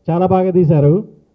చాలా బాగా తీశారు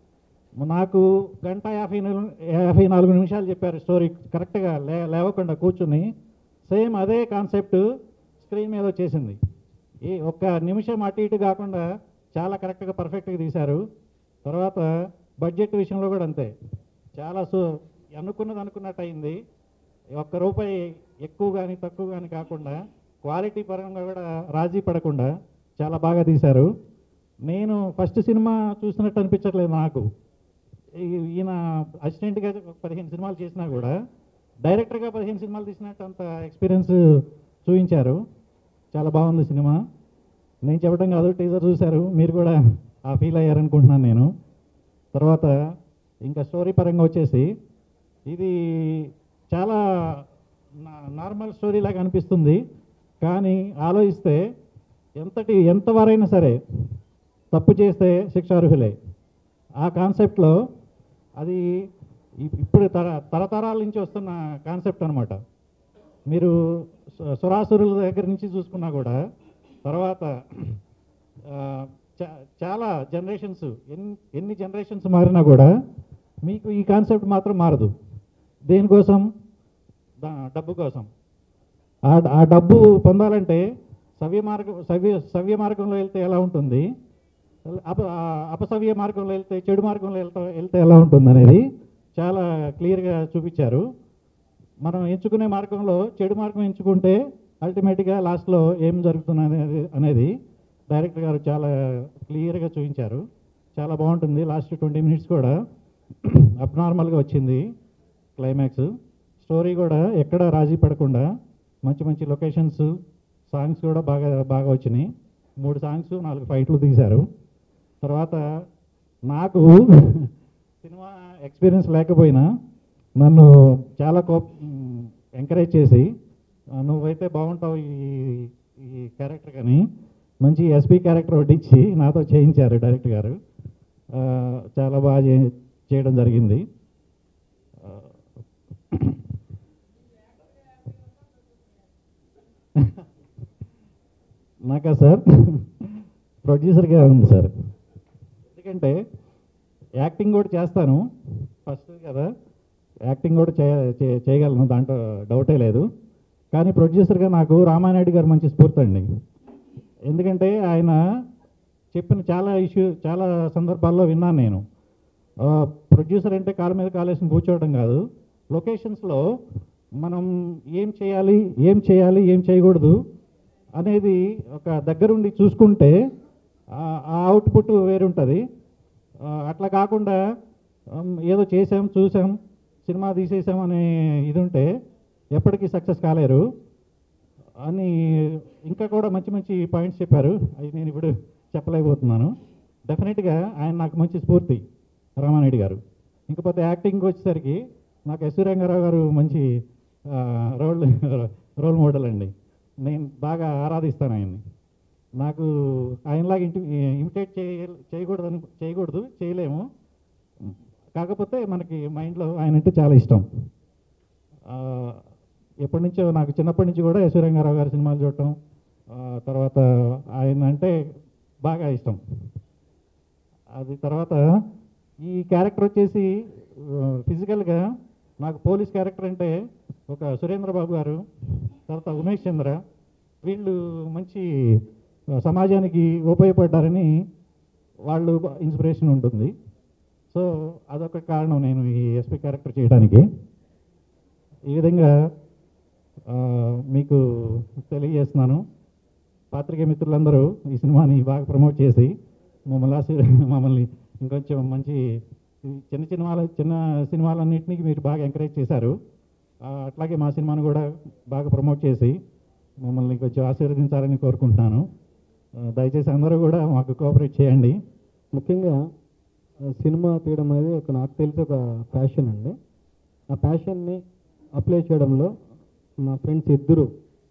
నాకు గంట యాభై నిమి- యాభై నాలుగు నిమిషాలు చెప్పారు స్టోరీ కరెక్ట్గా లే లేవకుండా కూర్చుని సేమ్ అదే కాన్సెప్ట్ స్క్రీన్ మీద వచ్చేసింది ఈ ఒక్క నిమిషం అటు ఇటు కాకుండా చాలా కరెక్ట్గా పర్ఫెక్ట్గా తీశారు తర్వాత బడ్జెట్ విషయంలో కూడా అంతే చాలా సో అనుకున్నది అనుకున్నట్టు అయింది ఒక్క రూపాయి ఎక్కువ కానీ తక్కువ కానీ కాకుండా క్వాలిటీ పరంగా కూడా రాజీ పడకుండా చాలా బాగా తీశారు నేను ఫస్ట్ సినిమా చూసినట్టు అనిపించట్లేదు నాకు ఈ- ఈయన అసిస్టెంట్గా ఒక పదిహేను సినిమాలు చేసినా కూడా డైరెక్టర్గా పదిహేను సినిమాలు తీసినట్టు అంత ఎక్స్పీరియన్స్ చూపించారు చాలా బాగుంది సినిమా నేను చెప్పడం కాదు టీజర్ చూశారు మీరు కూడా ఆ ఫీల్ అయ్యారనుకుంటున్నాను నేను తర్వాత ఇంకా స్టోరీ పరంగా వచ్చేసి ఇది చాలా నా- నార్మల్ స్టోరీ లాగా అనిపిస్తుంది కానీ ఆలోచిస్తే ఎంతటి ఎంతవరైనా సరే తప్పు చేస్తే శిక్షార్హులే ఆ కాన్సెప్ట్లో అది ఇప్- ఇప్పుడు తర తరతరాల నుంచి వస్తున్న కాన్సెప్ట్ అనమాట మీరు సు- సురాసురుల దగ్గర నుంచి చూసుకున్నా కూడా తర్వాత ఆ, చా- చాలా జనరేషన్స్ ఎన్ని ఎన్ని జనరేషన్స్ మారినా కూడా మీకు ఈ కాన్సెప్ట్ మాత్రం మారదు దేనికోసం దా- డబ్బు కోసం ఆ ఆ డబ్బు పొందాలంటే సవ్య మార్గం సవ్య సవ్య మార్గంలో వెళ్తే ఎలా ఉంటుంది అప ఆ అపసవ్య మార్గంలో వెళ్తే చెడు మార్గంలో వెళ్తా వెళ్తే ఎలా ఉంటుంది అనేది చాలా క్లియర్గా చూపించారు మనం ఎంచుకునే మార్గంలో చెడు మార్గం ఎంచుకుంటే అల్టిమేట్గా లాస్ట్లో ఏం జరుగుతుంది అనేది అనేది డైరెక్టర్ గారు చాలా క్లియర్గా చూపించారు చాలా బాగుంటుంది లాస్ట్ ట్వంటీ మినిట్స్ కూడా అబ్నార్మల్గా వచ్చింది క్లైమాక్స్ స్టోరీ కూడా ఎక్కడ రాజీ పడకుండా మంచి మంచి లొకేషన్స్ సాంగ్స్ కూడా బాగా బాగా వచ్చినాయి మూడు సాంగ్స్ నాలుగు ఫైట్లు తీశారు తర్వాత నాకు సినిమా ఎక్స్పీరియన్స్ లేకపోయినా నన్ను చాలా కోప్ ఎంకరేజ్ చేసి "ఆ, నువ్వైతే బాగుంటావు ఈ ఈ క్యారెక్టర్ కానీ మంచి ఎస్పీ క్యారెక్టర్ ఒకటి ఇచ్చి నాతో చేయించారు డైరెక్టర్ గారు ఆ, చాలా బాగా చే- చేయడం జరిగింది ఆ, నాకా సార్ ప్రొడ్యూసర్గా ఉంది సార్ ఎందుకంటే యాక్టింగ్ కూడా చేస్తాను ఫస్ట్ కదా యాక్టింగ్ కూడా చేయ చే- చేయగలను దాంట్లో డౌటే లేదు కానీ ప్రొడ్యూసర్గా నాకు రామానాయుడు గారు మంచి స్ఫూర్తి అండి ఎందుకంటే ఆయన చెప్పిన చాలా ఇష్యూ చాలా సందర్భాల్లో విన్నాను నేను ఆ, ప్రొడ్యూసర్ అంటే కాళ్ళ మీద కాలేసి కూర్చోవడం కాదు లొకేషన్స్లో మనం ఏం చేయాలి ఏం చేయాలి ఏం చేయకూడదు అనేది ఒక దగ్గరుండి చూసుకుంటే ఆ- ఆ అవుట్పుట్ వేరుంటుంది ఆ, అట్లా కాకుండా ఉమ్, ఏదో చేసాం చూసాం సినిమా తీసేసాం అనే ఇది ఉంటే ఎప్పటికీ సక్సెస్ కాలేరు అని ఇంకా కూడా మంచి మంచి పాయింట్స్ చెప్పారు అవి నేను ఇప్పుడు చెప్పలేకపోతున్నాను డెఫినెట్గా ఆయన నాకు మంచి స్ఫూర్తి రామానాయుడు గారు ఇంకపోతే యాక్టింగ్ వచ్చేసరికి నాకు ఎస్వి రంగారావు గారు మంచి ఆ, రోల్ రోల్ మోడల్ అండి నేను బాగా ఆరాధిస్తాను ఆయన్ని నాకు ఆయనలాగా ఇంటి ఇమిటేట్ చేయ చేయకూడదని చేయకూడదు చేయలేము కాకపోతే మనకి మైండ్లో ఆయన అంటే చాలా ఇష్టం ఆ, ఎప్పటి నుంచో నాకు చిన్నప్పటి నుంచి కూడా ఎస్వి రంగారావు గారి సినిమాలు చూడటం ఆ, తర్వాత ఆయన అంటే బాగా ఇష్టం అది తర్వాత ఈ క్యారెక్టర్ వచ్చేసి ఫిజికల్గా నాకు పోలీస్ క్యారెక్టర్ అంటే ఒక సురేంద్ర బాబు గారు తర్వాత ఉమేష్ చంద్ర వీళ్ళు మంచి ఆ, సమాజానికి ఉపయోగపడ్డారని వాళ్ళు ఇన్స్పిరేషన్ ఉంటుంది సో అదొక కారణం నేను ఈ ఎస్పీ క్యారెక్టర్ చేయడానికి ఈ విధంగా ఆ, మీకు తెలియజేస్తున్నాను పాత్రికేయ మిత్రులందరూ ఈ సినిమాని బాగా ప్రమోట్ చేసి మమ్మల్ని ఆశీ- మమ్మల్ని ఇంకొంచెం మంచి ఈ చిన్న సినిమాల చిన్న సినిమాలన్నింటినీ మీరు బాగా ఎంకరేజ్ చేశారు ఆ, అట్లాగే మా సినిమాను కూడా బాగా ప్రమోట్ చేసి మమ్మల్ని కొంచెం ఆశీర్వదించాలని కోరుకుంటున్నాను ఆ, దయచేసి అందరూ కూడా మాకు కోఆపరేట్ చేయండి ముఖ్యంగా ఆ, సినిమా తీయడం అనేది ఒక నాకు తెలిసి ఒక ప్యాషన్ అండి ఆ ప్యాషన్ని అప్లై చేయడంలో మా ఫ్రెండ్స్ ఇద్దరు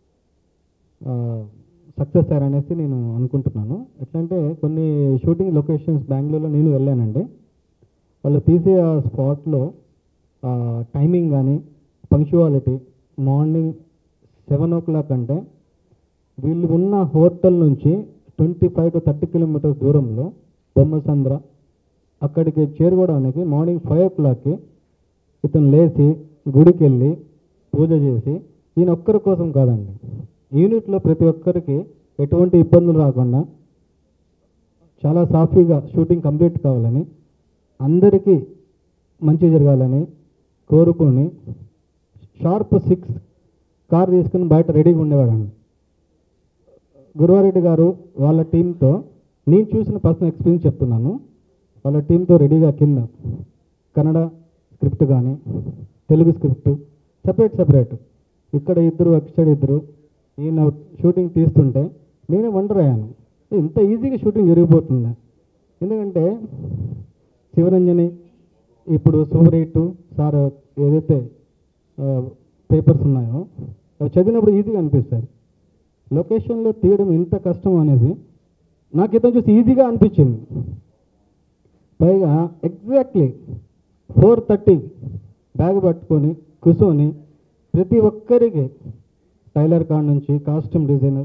సక్సెస్ అయ్యారనేసి నేను అనుకుంటున్నాను ఎట్లంటే కొన్ని షూటింగ్ లొకేషన్స్ బెంగళూరులో నేను వెళ్ళానండి వాళ్ళు తీసే ఆ స్పాట్లో టైమింగ్ కానీ punctuality morning seven o'clock అంటే వీళ్ళు ఉన్న హోటల్ నుంచి twenty five to thirty kilometres దూరంలో బొమ్మసంద్ర అక్కడికి చేరుకోవడానికి మార్నింగ్ ఫైవ్ ఓ క్లాక్కి ఇతను లేచి గుడికి వెళ్ళి పూజ చేసి ఈయన ఒక్కరి కోసం కాదండి యూనిట్లో ప్రతి ఒక్కరికి ఎటువంటి ఇబ్బందులు రాకుండా చాలా సాఫీగా షూటింగ్ కంప్లీట్ కావాలని అందరికీ మంచి జరగాలని కోరుకొని షార్ప్ సిక్స్ కార్ తీసుకుని బయట రెడీగా ఉండేవాడండి గురువారెడ్డి గారు వాళ్ళ టీంతో నేను చూసిన పర్సనల్ ఎక్స్పీరియన్స్ చెప్తున్నాను వాళ్ళ టీంతో రెడీగా కింద కన్నడ స్క్రిప్ట్ కానీ తెలుగు స్క్రిప్ట్ సపరేట్ సపరేట్ ఇక్కడ ఇద్దరు అక్కడ ఇద్దరు ఈయన షూటింగ్ తీస్తుంటే నేనే వండర్ అయ్యాను ఇంత ఈజీగా షూటింగ్ జరిగిపోతుందా ఎందుకంటే శివరంజని ఇప్పుడు సూపర్ ఎయిట్ సార్ ఏదైతే పేపర్స్ ఉన్నాయో అవి చదివినప్పుడు ఈజీగా అనిపిస్తుంది లొకేషన్లో తీయడం ఇంత కష్టం అనేది నాకు ఇతను చూసి ఈజీగా అనిపించింది పైగా ఎగ్జాక్ట్లీ ఫోర్ థర్టీ బ్యాగ్ పట్టుకొని కూర్చొని ప్రతి ఒక్కరికి టైలర్ కాడ నుంచి కాస్ట్యూమ్ డిజైనర్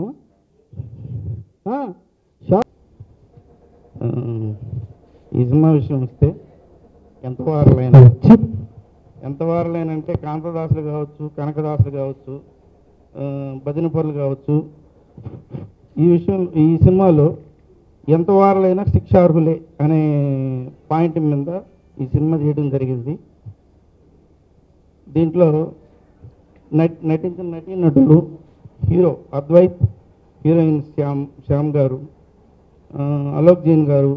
షాప్ ఆ, ఈ సినిమా విషయం వస్తే ఎంత వారలైన ఎంత వారలైనంటే కాంతదాసులు కావచ్చు కనకదాసులు కావచ్చు ఆ, భజన పనులు కావచ్చు ఈ విషయం ఈ సినిమాలో ఎంత వారలైనా శిక్షార్హులే అనే పాయింట్ మీద ఈ సినిమా చేయడం జరిగింది దీంట్లో నటి నటించిన నటీనటులు హీరో అద్వైత్ హీరోయిన్ శ్యామ్ శ్యామ్ గారు ఆ, అలోక్ జైన్ గారు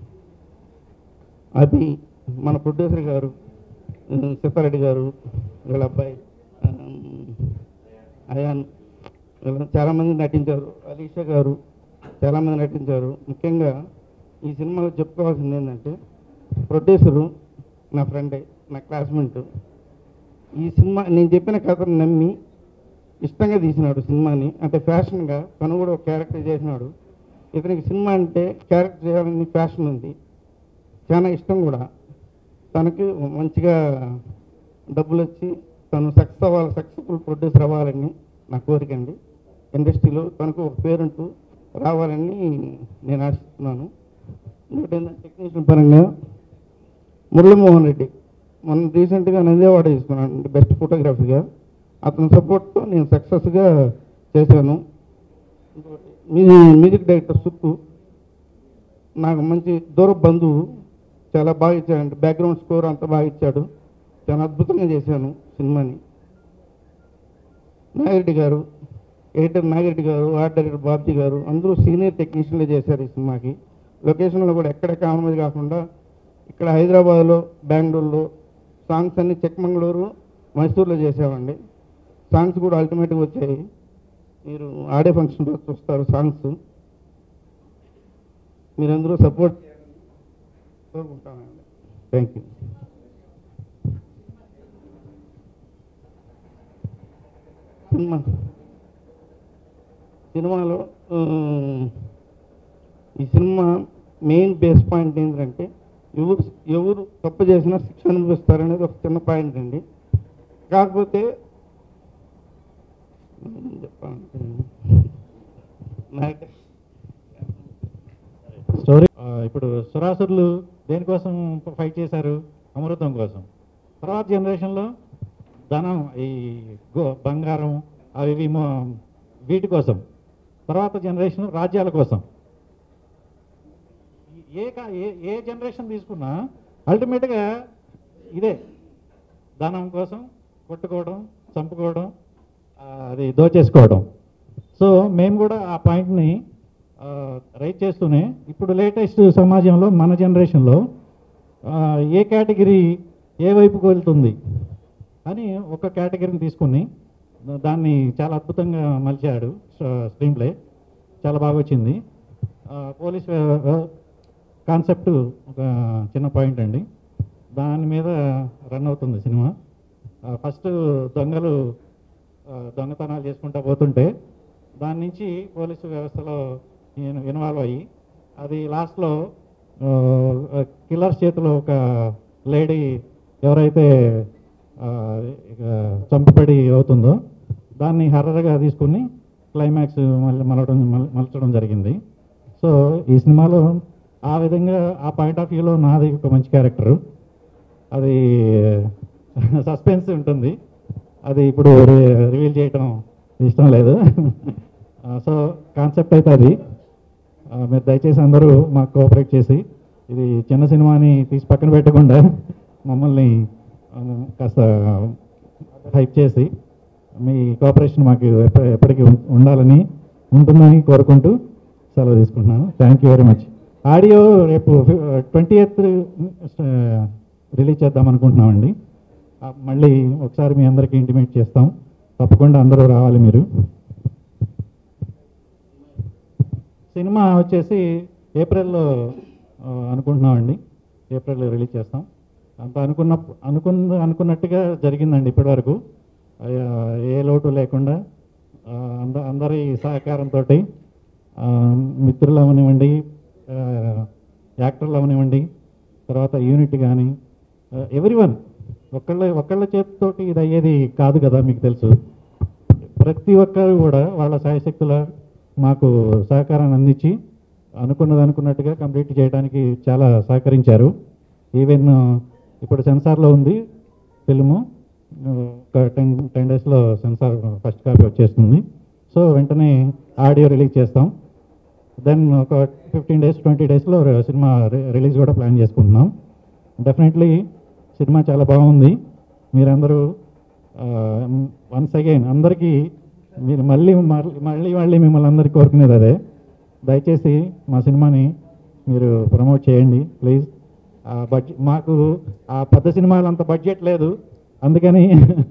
అభి మన ప్రొడ్యూసర్ గారు ఆ, సిద్ధారెడ్డి గారు వీళ్ళ అబ్బాయి ఆ, అయాన్ వీళ్ళ చాలామంది నటించారు అలీషా గారు చాలామంది నటించారు ముఖ్యంగా ఈ సినిమాలో చెప్పుకోవాల్సింది ఏంటంటే ప్రొడ్యూసరు నా ఫ్రెండే నా క్లాస్మేట్ ఈ సినిమా నేను చెప్పిన కథను నమ్మి ఇష్టంగా తీసినాడు సినిమాని అంటే ఫ్యాషన్గా తను కూడా ఒక క్యారెక్టర్ చేసినాడు ఇతనికి సినిమా అంటే క్యారెక్టర్ చేయాలని ఫ్యాషన్ ఉంది చాలా ఇష్టం కూడా తనకి మంచిగా డబ్బులు వచ్చి తను సక్సెస్ అవ్వాలి సక్సెస్ఫుల్ ప్రొడ్యూసర్ అవ్వాలని నా కోరిక అండి ఇండస్ట్రీలో తనకు ఒక పేరుంటూ రావాలని నేను ఆశిస్తున్నాను ఇంకోటి ఏంటంటే టెక్నీషియన్ పరంగా మురళీమోహన్ రెడ్డి మనం రీసెంట్గా నంది అవార్డు తీసుకున్నాను అంటే బెస్ట్ ఫోటోగ్రఫీగా అతని సపోర్ట్తో నేను సక్సెస్గా చేశాను ఇంకోటి మ్యూజిక్ మ్యూజిక్ డైరెక్టర్ సుక్కు నాకు మంచి దూర బంధువు చాలా బాగా ఇచ్చాడు బ్యాక్గ్రౌండ్ స్కోర్ అంతా బాగా ఇచ్చాడు చాలా అద్భుతంగా చేశాను సినిమాని నాగిరెడ్డి గారు ఎడిటర్ నాగిరెడ్డి గారు ఆర్ట్ డైరెక్టర్ బాబ్జీ గారు అందరూ సీనియర్ టెక్నీషియన్లు చేశారు ఈ సినిమాకి లొకేషన్లో కూడా ఎక్కడ కాంప్రమైజ్ కాకుండా ఇక్కడ హైదరాబాద్లో బెంగళూరులో సాంగ్స్ అన్ని చెక్మంగళూరు మైసూర్లో చేసామండి సాంగ్స్ కూడా అల్టిమేట్గా వచ్చాయి మీరు ఆడే ఫంక్షన్ రోజు చూస్తారు సాంగ్స్ మీరందరూ సపోర్ట్ కోరుకుంటానండి థ్యాంక్ యూ సినిమా సినిమాలో ఆ, ఈ సినిమా మెయిన్ బేస్ పాయింట్ ఏంటంటే ఎవరు ఎవరు తప్పు చేసినా శిక్ష అనుభవిస్తారనేది ఒక చిన్న పాయింట్ అండి కాకపోతే ఏం చెప్పాలంటే నాకు స్టోరీ ఆ, ఇప్పుడు సురాసురులు దేనికోసం ఫైట్ చేశారు అమృతం కోసం తర్వాత జనరేషన్లో ధనం ఈ గో బంగారం అవి ఇవి మొ- వీటి కోసం తర్వాత జనరేషన్ రాజ్యాల కోసం ఏ కా- ఏ ఏ జనరేషన్ తీసుకున్నా అల్టిమేట్గా ఇదే ధనం కోసం కొట్టుకోవడం చంపుకోవడం ఆ, అది దోచేసుకోవడం సో మేము కూడా ఆ పాయింట్ని రైట్ చేస్తూనే ఇప్పుడు లేటెస్ట్ సమాజంలో మన జనరేషన్లో ఆ, ఏ కేటగిరీ ఏ వైపుకు వెళ్తుంది అని ఒక కేటగిరీని తీసుకుని దాన్ని చాలా అద్భుతంగా మలిచాడు స్క్రీన్ ప్లే చాలా బాగా వచ్చింది ఆ, పోలీస్ వ్య- వ్య- కాన్సెప్ట్ ఒక చిన్న పాయింట్ అండి దాని మీద రన్ అవుతుంది సినిమా ఆ, ఫస్ట్ దొంగలు ఆ, దొంగతనాలు చేసుకుంటా పోతుంటే దాని నుంచి పోలీసు వ్యవస్థలో ఇన్- ఇన్వాల్వ్ అయ్యి అది లాస్ట్లో కిల్లర్స్ చేతిలో ఒక లేడీ ఎవరైతే ఆ, ఇక చంపబడి అవుతుందో దాన్ని హర్రర్గా తీసుకుని క్లైమాక్స్ మళ్ళీ మలవడం మల- మలచడం జరిగింది సో ఈ సినిమాలో ఆ విధంగా ఆ పాయింట్ ఆఫ్ వ్యూలో నాది ఒక మంచి క్యారెక్టరు అది సస్పెన్స్ ఉంటుంది అది ఇప్పుడు రివీల్ చేయటం ఇష్టం లేదు సో కాన్సెప్ట్ అయితే అది ఆ, మీరు దయచేసి అందరూ మాకు కోఆపరేట్ చేసి ఇది చిన్న సినిమాని తీసి పక్కన పెట్టకుండా మమ్మల్ని ఆ, కాస్త హైప్ చేసి మీ కోఆపరేషన్ మాకు ఎప్ప- ఎప్పటికీ ఉం- ఉండాలని ఉంటుందని కోరుకుంటూ సెలవు తీసుకుంటున్నాను thank you very much audio రేపు ట్వంటీ ఎయిత్ రిలీజ్ చేద్దాం అనుకుంటున్నామండి ఆ, మళ్ళీ ఒకసారి మీ అందరికీ ఇంటిమేట్ చేస్తాం తప్పకుండా అందరూ రావాలి మీరు సినిమా వచ్చేసి ఏప్రిల్లో ఆ, అనుకుంటున్నామండి ఏప్రిల్లో రిలీజ్ చేస్తాం అంత అనుకున్న అనుకున్న అనుకున్నట్టుగా జరిగిందండి ఇప్పటివరకు ఆ, ఏ లోటు లేకుండా ఆ, అంద అందరి సహకారంతో మిత్రులు అవనివ్వండి ఆ, యాక్టర్లు అవనివ్వండి తర్వాత యూనిట్ కానీ ఎవ్రీ వన్ ఒక్కళ్ళ ఒక్కళ్ళ చేతితోటి ఇది అయ్యేది కాదు కదా మీకు తెలుసు ప్రతి ఒక్కరు కూడా వాళ్ళ సాయశక్తుల మాకు సహకారాన్ని అందించి అనుకున్నది అనుకున్నట్టుగా కంప్లీట్ చేయడానికి చాలా సహకరించారు ఈవెన్ ఇప్పుడు సెన్సార్లో ఉంది ఫిల్ము ఒక టెన్ టెన్ డేస్లో సెన్సార్ ఫస్ట్ కాపీ వచ్చేస్తుంది సో వెంటనే ఆడియో రిలీజ్ చేస్తాం దెన్ ఒక ఫిఫ్టీన్ డేస్ ట్వంటీ డేస్లో సినిమా రిలీజ్ కూడా ప్లాన్ చేసుకుంటున్నాం డెఫినెట్లీ సినిమా చాలా బాగుంది మీరందరూ వన్స్ అగైన్ అందరికీ మీరు మళ్ళీ మళ్ళీ మళ్ళీ మళ్ళీ మిమ్మల్ని అందరికీ కోరుకునేది అదే దయచేసి మా సినిమాని మీరు ప్రమోట్ చేయండి ప్లీజ్ బడ్జెట్ మాకు ఆ పెద్ద సినిమాలు అంత బడ్జెట్ లేదు అందుకని